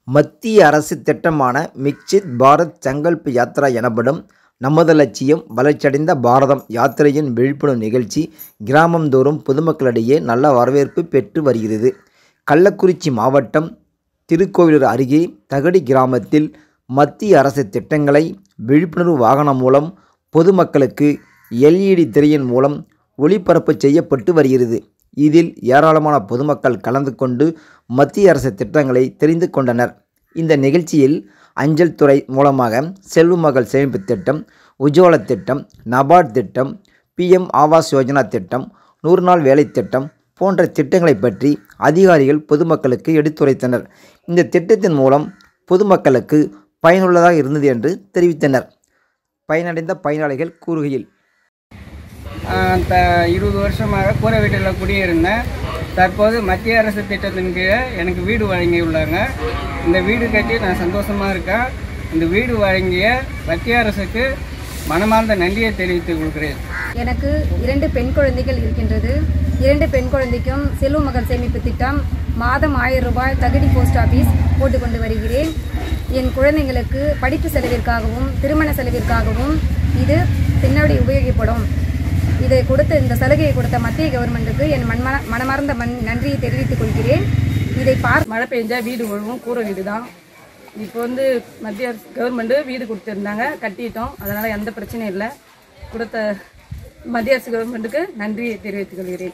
மத்திய அரசு திட்டமான விக்சித் பாரத் சங்கல்ப் யாத்ரா எனப்படும் நமது லட்சியம் வளர்ச்சியடைந்த பாரதம் யாத்திரையின் விழிப்புணர்வு நிகழ்ச்சி கிராமந்தோறும் பொதுமக்களிடையே நல்ல வரவேற்பு பெற்று வருகிறது கள்ளக்குறிச்சி மாவட்டம் திருக்கோவிலூர் அருகே தகடி கிராமத்தில் மத்திய அரசு திட்டங்களை விழிப்புணர்வு வாகனம் மூலம் பொதுமக்களுக்கு எல்இடி திரையின் மூலம் ஒளிபரப்பு செய்யப்பட்டு வருகிறது இதில் ஏராளமான பொதுமக்கள் கலந்து கொண்டு மத்திய அரசு திட்டங்களை தெரிந்து கொண்டனர் இந்த நிகழ்ச்சியில் அஞ்சல் துறை மூலமாக செல்வமகள் சேமிப்பு திட்டம் உஜ்வாலா திட்டம் நபார்ட் திட்டம் பிஎம் ஆவாஸ் யோஜனா திட்டம் நூறு நாள் வேலை திட்டம் போன்ற திட்டங்களை பற்றி அதிகாரிகள் பொதுமக்களுக்கு எடுத்துரைத்தனர் இந்த திட்டத்தின் மூலம் பொதுமக்களுக்கு பயனுள்ளதாக இருந்தது என்று தெரிவித்தனர் பயனடைந்த பயனாளிகள் கூறுகையில் ஆஹ் த இருபது வருஷமாக கூரை வீட்டில் குடியிருந்தேன் தற்போது மத்திய அரசு திட்டத்தின் கீழே எனக்கு வீடு வழங்கியுள்ளாங்க இந்த வீடு கட்டி நான் சந்தோஷமாக இருக்கேன் இந்த வீடு வழங்கிய மத்திய அரசுக்கு மனமார்ந்த நன்றியை தெரிவித்துக் கொள்கிறேன் எனக்கு இரண்டு பெண் குழந்தைகள் இருக்கின்றது இரண்டு பெண் குழந்தைக்கும் செல்வ மகள் சேமிப்பு திட்டம் மாதம் ஆயிரம் ரூபாய் தகுதி போஸ்ட் ஆஃபீஸ் போட்டுக்கொண்டு வருகிறேன் என் குழந்தைங்களுக்கு படிப்பு செலவிற்காகவும் திருமண செலவிற்காகவும் இது பின்னாடி உபயோகப்படும் இதை கொடுத்த இந்த சலுகையை கொடுத்த மத்திய கவர்மெண்ட்டுக்கு என் மண்மன மனமார்ந்த மண் நன்றியை தெரிவித்துக் கொள்கிறேன் இதை பார் மழை பெஞ்சா வீடு விழுவும் கூரை வீடு தான் இப்போ வந்து மத்திய அரசு கவர்மெண்ட்டு வீடு கொடுத்துருந்தாங்க கட்டிட்டோம் அதனால் எந்த பிரச்சனையும் இல்லை கொடுத்த மத்திய அரசு கவர்மெண்ட்டுக்கு நன்றியை தெரிவித்துக் கொள்கிறேன்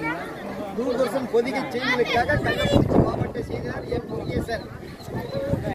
தூர்தர்ஷன் பொதிகை செய்திகளுக்காக கள்ளக்குறிச்சி மாவட்ட செய்தியாளர் என் முருகேசன்